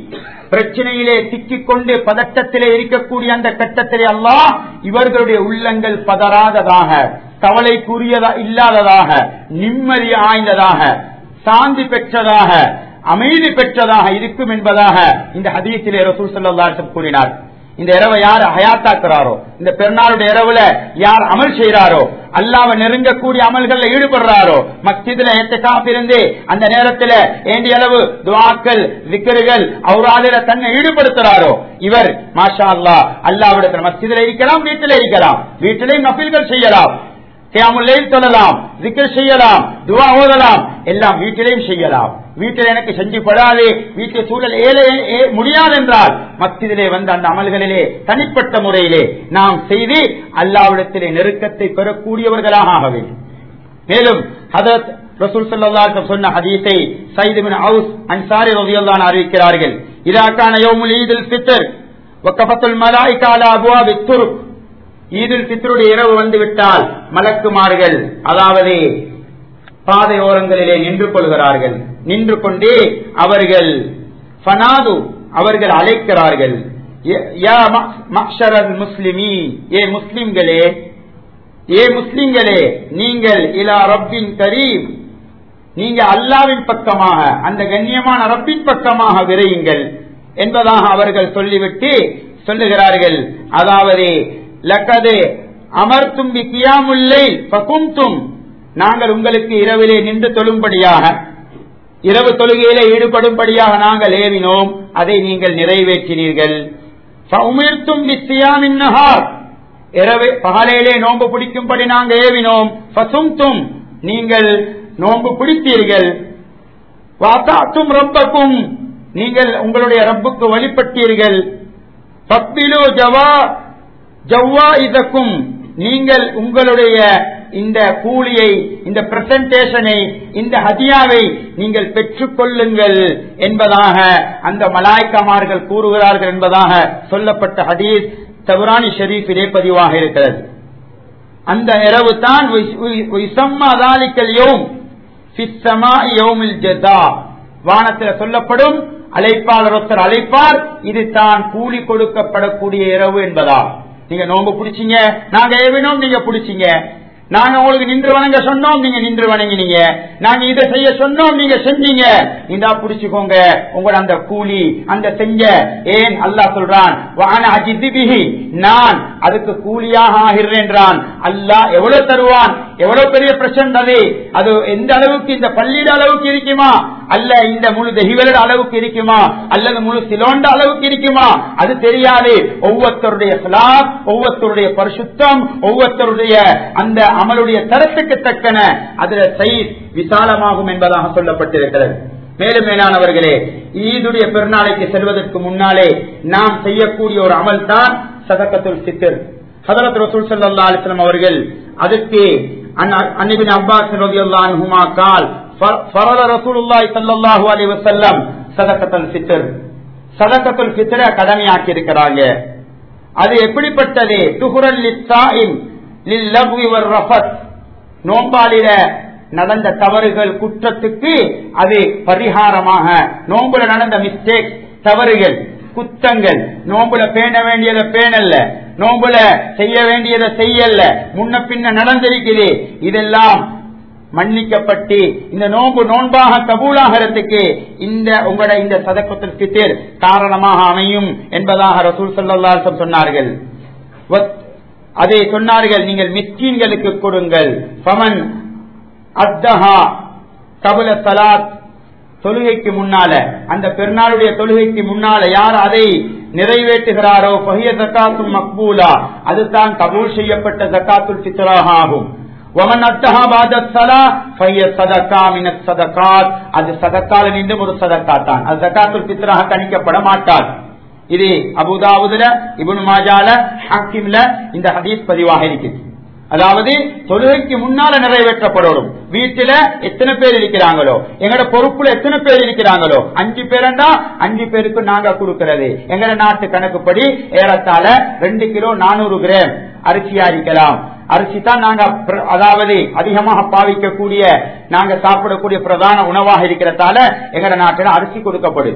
பிரச்சனையிலே சிக்கிக் கொண்டு பதட்டத்திலே இருக்கக்கூடிய அந்த கட்டத்திலே அல்லாஹ் இவர்களுடைய உள்ளங்கள் பதறாததாக கவலைக்குரியதா இல்லாததாக நிம்மதி ஆய்ந்ததாக சாந்தி பெற்றதாக அமைதி பெற்றதாக இருக்கும் என்பதாக இந்த ஹதீசிலே ரசூல் ஸல்லல்லாஹு கூறினார் இந்த இரவை யார் ஹயாத்தாக்குறாரோ இந்த பெருநாளுடைய இரவுல யார் அமல் செய்யறாரோ அல்லாவ நெருங்கக்கூடிய அமல்கள்ல ஈடுபடுறாரோ மஸ்ஜிதுல ஏத்தக்காப் இருந்து அந்த நேரத்துல ஏண்டிய அளவு துவாக்கள் விக்கர்கள் அவராதில தன்னை ஈடுபடுத்துறாரோ இவர் மாஷா அல்லா அல்லாவிடத்தில் மஸ்ஜிதுல இருக்கலாம் வீட்டில இருக்கலாம் வீட்டிலேயும் நபில்கள் செய்யலாம் கியாமுல்லையும் சொல்லலாம் விக்கர் செய்யலாம் துவா ஓதலாம் எல்லாம் வீட்டிலையும் செய்யலாம் வீட்டில் எனக்கு செஞ்சு படாது வீட்டு சூழல் ஏழை ஏ- முடியாது என்றால் மத்தியிலே வந்த அந்த அமல்களிலே தனிப்பட்ட முறையிலே நாம் செய்து அல்லாவிடத்திலே நெருக்கத்தை பெறக்கூடியவர்களாக ஆக வேண்டும் மேலும் ஹதரத் ரசூல் ஸல்லல்லாஹு அலைஹி வஸல்லம் சொன்ன ஹதீஸை சைத் இப்னு அவுஸ் அன்சாரி ரலியல்லாஹு அன்ஹு அறிவிக்கிறார்கள் இதா கான யௌமுல் ஈதுல் ஃபித்ர் வக்கஃபத்துல் மலாயிகா அலா அபுவாபித் துருக் ஈதுல் ஃபித்ருடைய இரவு வந்து விட்டால் மலக்குமார்கள் அதாவது பாதையோரங்களிலே நின்று கொள்கிறார்கள் நின்று கொண்டே அவர்கள் ஃபனாது அவர்கள் அழைக்கிறார்கள் ய- யா ம- மக்ஷரல் முஸ்லிமீ ஏ முஸ்லிம்களே ஏ முஸ்லிம்களே நீங்கள் இலா ரப்பின் கரீம் நீங்க அல்லாவின் பக்கமாக அந்த கண்ணியமான ரப்பின் பக்கமாக விரையுங்கள் என்பதாக அவர்கள் சொல்லிவிட்டு சொல்லுகிறார்கள் அதாவது லக்கது அமர்த்தும் கியாமுல்லை பகுந்தும் நாங்கள் உங்களுக்கு இரவிலே நின்று தொழும்படியாக இரவு தொழுகையிலே ஈடுபடும்படியாக நாங்கள் ஏவினோம் அதை நீங்கள் நிறைவேற்றினீர்கள் ஃபஉமிர்தும் பிஸ்ஸியாமின் நஹார். இரவு பகலையிலே நோன்பு பிடிக்கும்படி நாங்கள் ஏவினோம் ஃபசும்தும் நீங்கள் நோன்பு பிடித்தீர்கள் வாத்தாத்தும் ரப்பக்கும் நீங்கள் உங்களுடைய ரப்புக்கு வழிபட்டீர்கள் பக்திலு ஜவா ஜவ்வா இதக்கும் நீங்கள் உங்களுடைய இந்த கூலியை இந்த பிரசன்டேஷனை இந்த ஹதியாவை நீங்கள் பெற்றுக் கொள்ளுங்கள் என்பதாக அந்த மலாய்க்கமார்கள் கூறுகிறார்கள் என்பதாக சொல்லப்பட்ட ஹதீஸ் தபுரானி ஷெரீஃபிலே பதிவாக இருக்கிறது அந்த இரவு தான் வானத்தில் சொல்லப்படும் அழைப்பாளர் ஒருத்தர் அழைப்பார் இது தான் கூலி கொடுக்கப்படக்கூடிய இரவு என்பதா நீங்க நோன்பு பிடிச்சீங்க நாங்க ஏவினோம் நீங்க பிடிச்சீங்க நாங்க உங்களுக்கு நின்று வணங்க சொன்னோம் நீங்க நின்று வணங்கினீங்க நாங்க இதை செய்ய சொன்னோம் நீங்க செஞ்சீங்க இந்தா புடிச்சுக்கோங்க உங்களோட அந்த கூலி அந்த செஞ்ச ஏன் அல்லாஹ் சொல்றான் வான அஜிதிபிஹி நான் அதுக்கு கூலியாக ஆகிறேன்றான் அல்லாஹ் எவ்வளவு தருவான் எவ்வளவு பெரிய பிரச்சனை அது அது எந்த அளவுக்கு இந்த பள்ளியிட அளவுக்கு இருக்குமா அல்ல இந்த முழு தெஹிவலோட அளவுக்கு இருக்குமா அல்லது முழு சிலோண்ட அளவுக்கு இருக்குமா அது தெரியாது ஒவ்வொருத்தருடைய சலாத் ஒவ்வொருத்தருடைய பரிசுத்தம் ஒவ்வொருத்தருடைய அந்த அமலுடைய தரத்துக்கு தக்கன அதுல சைஸ் விசாலமாகும் என்பதாக சொல்லப்பட்டிருக்கிறது மேலும் மேலானவர்களே ஈதுடைய பெருநாளைக்கு செல்வதற்கு முன்னாலே நாம் செய்யக்கூடிய ஒரு அமல் தான் சதக்கத்துல் சித்தர் ஹதரத் ரசூல் சல்லா அலிஸ்லாம் அவர்கள் அதுக்கு அன்னிபின் அப்பாஸ் ரலியல்லாஹு அன்ஹுமா கால் ஃபரத ரசூலுல்லாஹி ஸல்லல்லாஹு அலைஹி வஸல்லம் சதக்கத்துல் ஃபித்ர் சதக்கத்துல் ஃபித்ர கடமையாக்கி இருக்கிறாங்க அது எப்படிப்பட்டது துஹுரல் லிஸ்ஸாயிம் லில்லஹ்வி வர்ரஃபத் நோம்பாளில நடந்த தவறுகள் குற்றத்துக்கு அது பரிகாரமாக நோம்புல நடந்த மிஸ்டேக் தவறுகள் குத்தங்கள் நோம்புல பேண வேண்டியதை பேணல்ல நோம்புல செய்ய வேண்டியதை செய்யல முன்ன பின்ன நடந்திருக்குது இதெல்லாம் மன்னிக்கப்பட்டு இந்த நோன்பு நோன்பாக கபூலாகிறதுக்கு இந்த உங்களோட இந்த சதக்கத்தில் பித்தேர் காரணமாக அமையும் என்பதாக ரசூல் சல்லாசம் சொன்னார்கள் அதை சொன்னார்கள் நீங்கள் மிஸ்கீன்களுக்கு கொடுங்கள் பமன் அத்தஹா கபுல சலாத் தொழுகைக்கு முன்னால அந்த பெருநாளுடைய தொழுகைக்கு முன்னால யார் அதை நிறைவேற்றுகிறாரோ பகிய ஜக்காத்தும் மக்பூலா அதுதான் கபூல் செய்யப்பட்ட ஜக்காத்துல் சித்தராக ஆகும் ஒமன் அத்தஹா பாத சலா பைய சதக்கா மின சதக்காத் அது சதக்கால நின்று ஒரு சதக்கா தான் அது ஜக்காத்துல் பித்ராக கணிக்கப்பட மாட்டார் இது அபுதாவுதுல இபுன் மாஜால ஹாக்கிம்ல இந்த ஹதீஸ் பதிவாக இருக்குது அதாவது தொழுகைக்கு முன்னால நிறைவேற்றப்படணும் வீட்டுல எத்தனை பேர் இருக்கிறாங்களோ எங்கட பொறுப்புல எத்தனை பேர் இருக்கிறாங்களோ அஞ்சு பேரண்டா அஞ்சு பேருக்கு நாங்க கொடுக்கிறது எங்கட நாட்டு கணக்குப்படி ஏறத்தாழ ரெண்டு கிலோ நானூறு கிராம் அரிசியா இருக்கலாம் அரிசி தான் நாங்க அதாவது அதிகமாக பாவிக்கக்கூடிய நாங்க சாப்பிடக்கூடிய பிரதான உணவாக இருக்கிறதால எங்கட நாட்டில் அரிசி கொடுக்கப்படுது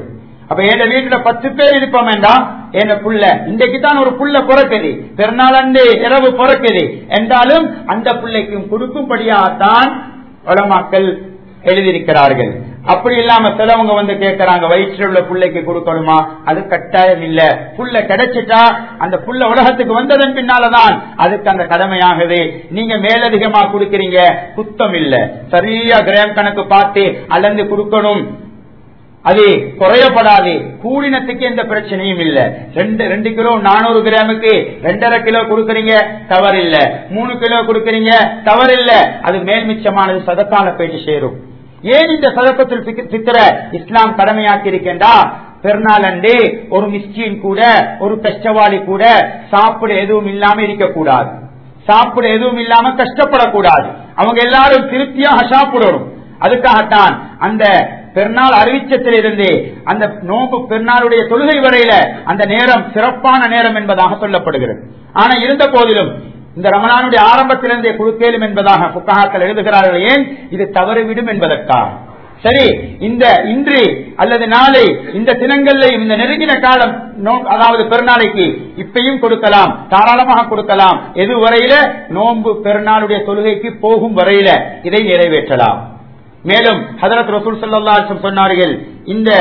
அப்ப என் வீட்டுல பத்து பேர் இருப்போம் வேண்டாம் என் புள்ள இன்றைக்கு தான் ஒரு புள்ள பிறக்குது பெருநாளண்டு இரவு பிறக்குது என்றாலும் அந்த பிள்ளைக்கும் கொடுக்கும்படியாகத்தான் உலமாக்கள் எழுதியிருக்கிறார்கள் அப்படி இல்லாம சிலவங்க வந்து கேட்கறாங்க வயிற்றில் உள்ள பிள்ளைக்கு கொடுக்கணுமா அது கட்டாயம் இல்ல புள்ள கிடைச்சிட்டா அந்த புள்ள உலகத்துக்கு வந்ததன் பின்னாலதான் அதுக்கு அந்த கடமையாகுது நீங்க மேலதிகமா கொடுக்கறீங்க குத்தம் இல்ல சரியா கிராம் கணக்கு பார்த்து அளந்து கொடுக்கணும் அது குறையப்படாது கூடினத்துக்கு எந்த பிரச்சனையும் இல்ல ரெண்டு ரெண்டு கிலோ நானூறு கிராமுக்கு ரெண்டரை கிலோ கொடுக்கறீங்க தவறில்ல மூணு கிலோ கொடுக்கறீங்க தவறில்ல அது மேல் மிச்சமானது சதத்தால போயிட்டு சேரும் ஏன் இந்த சதக்கத்தில் சித்திர இஸ்லாம் கடமையாக்கி இருக்கின்றா பெருநாள் அன்று ஒரு மிஸ்கின் கூட ஒரு கஷ்டவாளி கூட சாப்பிட எதுவும் இல்லாம இருக்கக்கூடாது சாப்பிட எதுவும் இல்லாம கஷ்டப்படக்கூடாது அவங்க எல்லாரும் திருப்தியாக சாப்பிடணும் அதுக்காகத்தான் அந்த பெருநாள் அறிவிச்சத்திலிருந்து அந்த நோம்பு பெருநாளுடைய தொழுகை வரையில அந்த நேரம் சிறப்பான நேரம் என்பதாக சொல்லப்படுகிறது ஆனா இருந்த போதிலும் இந்த ரமணானுடைய ஆரம்பத்திலிருந்தே குழுக்கேலும் என்பதாக புக்காக்கள் எழுதுகிறார்கள் ஏன் இது தவறிவிடும் என்பதற்காக சரி இந்த இன்று அல்லது நாளை இந்த தினங்கள்லையும் இந்த நெருங்கின காலம் அதாவது பெருநாளைக்கு இப்பையும் கொடுக்கலாம் தாராளமாக கொடுக்கலாம் எது வரையில நோன்பு பெருநாளுடைய தொழுகைக்கு போகும் வரையில இதை நிறைவேற்றலாம் மேலும் ஹதரத் ரசூல் சல்லா சொன்னார்கள் இந்த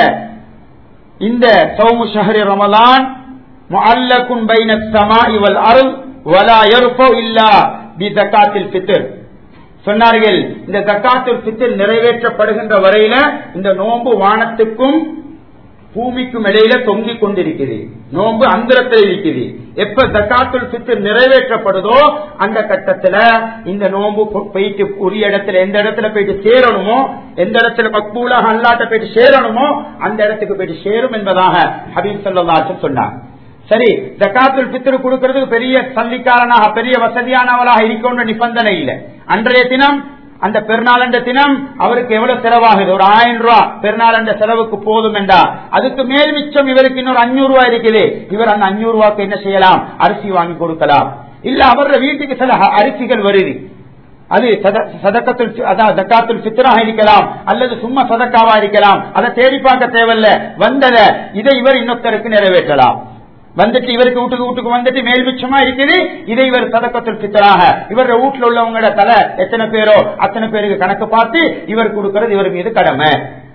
இந்த சௌமு ஷஹரி ரமலான் முஅல்லகுன் பைன ஸமா வல் அர்த் வலா யர்ஃபு இல்லா பி ஜகாத்தில் ஃபித்ர் சொன்னார்கள் இந்த ஜக்காத்துல் ஃபித்ர் நிறைவேற்றப்படுகின்ற வரையில இந்த நோன்பு வானத்துக்கும் பூமிக்கும் இடையில தொங்கிக் கொண்டிருக்குது நோன்பு அந்தரத்தில் இருக்குது எப்ப ஜக்காத்துல் ஃபித்ர் நிறைவேற்றப்படுதோ அந்த கட்டத்துல இந்த நோன்பு போயிட்டு உரிய இடத்துல எந்த இடத்துல போயிட்டு சேரணுமோ எந்த இடத்துல மக்பூலாக அல்லாட்ட போயிட்டு சேரணுமோ அந்த இடத்துக்கு போயிட்டு சேரும் என்பதாக ஹபீப் சல்லாச்சும் சொன்னார் சரி ஜக்காத்துல் பித்ரு கொடுக்கறதுக்கு பெரிய சல்லிக்காரனாக பெரிய வசதியானவளாக இருக்கணும்ன்ற நிபந்தனை இல்லை அன்றைய தினம் அந்த பெருநாளண்ட தினம் அவருக்கு எவ்வளவு செலவாகுது ஒரு ஆயிரம் ரூபாய் பெருநாளண்ட செலவுக்கு போதும் என்றா அதுக்கு மேல் மிச்சம் இவருக்கு இன்னொரு அஞ்சூறு ரூபாய் இருக்குது இவர் அந்த அஞ்சூறு ரூபாய்க்கு என்ன செய்யலாம் அரிசி வாங்கி கொடுக்கலாம் இல்ல அவரோட வீட்டுக்கு சில அரிசிகள் வருது அது சதக்கத்தில் அதான் தக்காத்துல் சித்திராக இருக்கலாம் அல்லது சும்மா சதக்காவா இருக்கலாம் அதை தேடி பார்க்க தேவையில்ல வந்தத இதை இவர் இன்னொருத்தருக்கு நிறைவேற்றலாம் வந்துட்டு இவருக்கு வீட்டுக்கு வீட்டுக்கு வந்துட்டு மேல் மிச்சமா இருக்குது இதை இவர் சதக்கத்தில் சித்தராக இவர வீட்டுல உள்ளவங்களோட தலை எத்தனை பேரோ அத்தனை பேருக்கு கணக்கு பார்த்து இவர் கொடுக்கறது இவர் மீது கடமை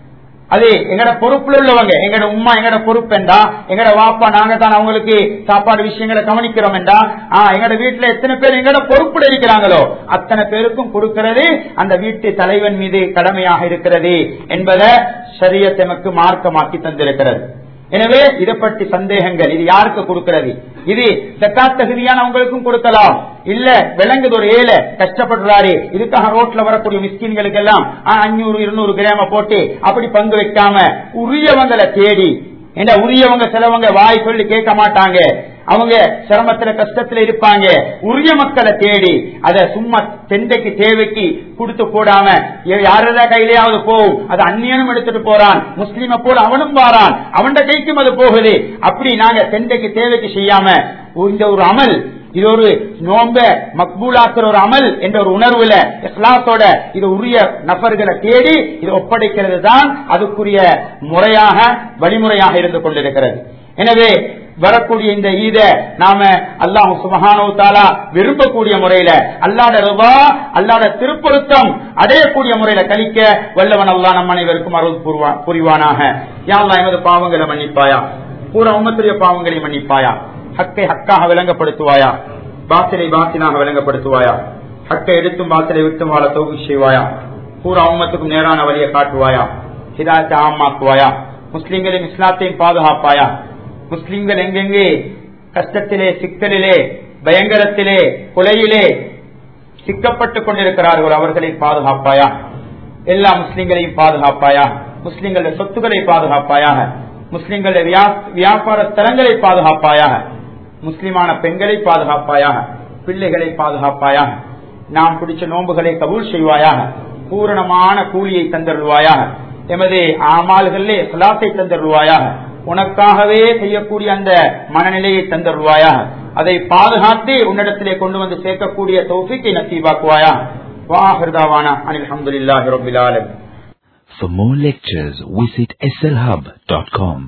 அது எங்கட பொறுப்புல உள்ளவங்க எங்கட உமா எங்கட பொறுப்பு என்றா எங்கட வாப்பா நாங்க தான் அவங்களுக்கு சாப்பாடு விஷயங்களை கவனிக்கிறோம் என்றா எங்கட வீட்டுல எத்தனை பேர் எங்கட பொறுப்புல இருக்கிறாங்களோ அத்தனை பேருக்கும் கொடுக்கிறது அந்த வீட்டு தலைவன் மீது கடமையாக இருக்கிறது என்பதை சரிய எமக்கு மார்க்கமாக்கி தந்திருக்கிறது எனவே இதை பற்றி சந்தேகங்கள் இது யாருக்கு கொடுக்கிறது இது சக்காத் தகுதியானவங்களுக்கும் கொடுக்கலாம் இல்ல விளங்குது ஒரு ஏழை கஷ்டப்படுறாரு இதுக்காக ரோட்ல வரக்கூடிய மிஸ்கின்களுக்கு எல்லாம் அஞ்சூறு இருநூறு கிராம போட்டு அப்படி பங்கு வைக்காம உரியவங்களை தேடி என்ன உரியவங்க சிலவங்க வாய் சொல்லி கேட்க மாட்டாங்க அவங்க சிரமத்துல கஷ்டத்துல இருப்பாங்க உரிய மக்களை தேடி அத சும்மா தெண்டைக்கு தேவைக்கு கொடுத்து போடாம யாரதா கையிலேயாவது போகும் அது அந்நியனும் எடுத்துட்டு போறான் முஸ்லீம போல அவனும் வாரான் அவன் கைக்கும் அது போகுது அப்படி நாங்க தெண்டைக்கு தேவைக்கு செய்யாம இந்த ஒரு அமல் இது ஒரு நோம்ப மக்பூலாக்குற ஒரு அமல் என்ற ஒரு உணர்வுல இஸ்லாத்தோட இது உரிய நபர்களை தேடி இது ஒப்படைக்கிறது தான் அதுக்குரிய முறையாக வழிமுறையாக இருந்து கொண்டிருக்கிறது எனவே வரக்கூடிய இந்த ஈத நாம அல்லாஹு சுபஹானோ தாலா விரும்பக்கூடிய முறையில அல்லாட ரூபா அல்லாட திருப்பொருத்தம் அடையக்கூடிய முறையில கழிக்க வல்லவன் அல்லா நம் அனைவருக்கும் அருள் புரிவானாக யாழ்லா எமது பாவங்களை மன்னிப்பாயா பூரா உமத்துடைய பாவங்களை மன்னிப்பாயா ஹக்கை ஹக்காக விளங்கப்படுத்துவாயா பாத்திரை பாத்தினாக விளங்கப்படுத்துவாயா ஹக்கை எடுத்தும் பாத்திரை விட்டும் வாழ தொகுதி செய்வாயா பூரா உம்மத்துக்கும் நேரான வழியை காட்டுவாயா ஹிதாயத்தை ஆமாக்குவாயா முஸ்லிம்களின் இஸ்லாத்தையும் பாதுகாப்பாயா முஸ்லிம்கள் எங்கெங்கே கஷ்டத்திலே சிக்கலிலே பயங்கரத்திலே கொலையிலே சிக்கப்பட்டுக் கொண்டிருக்கிறார்கள் அவர்களை பாதுகாப்பாயா எல்லா முஸ்லிம்களையும் பாதுகாப்பாயா முஸ்லிம்களுடைய சொத்துக்களை பாதுகாப்பாயாக முஸ்லிம்களுடைய வியாபார ஸ்தலங்களை பாதுகாப்பாயாக முஸ்லிமான பெண்களை பாதுகாப்பாயாக பிள்ளைகளை பாதுகாப்பாயாக நாம் பிடிச்ச நோன்புகளை கபூல் செய்வாயாக பூரணமான கூலியை தந்தருவாயாக எமது ஆமால்களிலே சலாத்தை தந்தருவாயாக உனக்காகவே செய்யக்கூடிய அந்த மனநிலையை தந்தருவாயாக அதை பாதுகாத்து உன்னிடத்திலே கொண்டு வந்து சேர்க்கக்கூடிய தௌஃபிக்கை நசீபாக்குவாயா வாஹிருதாவானா அனில் அஹமதுல்லாஹி ரபில் ஆலமீன் For more lectures, visit slhub.com.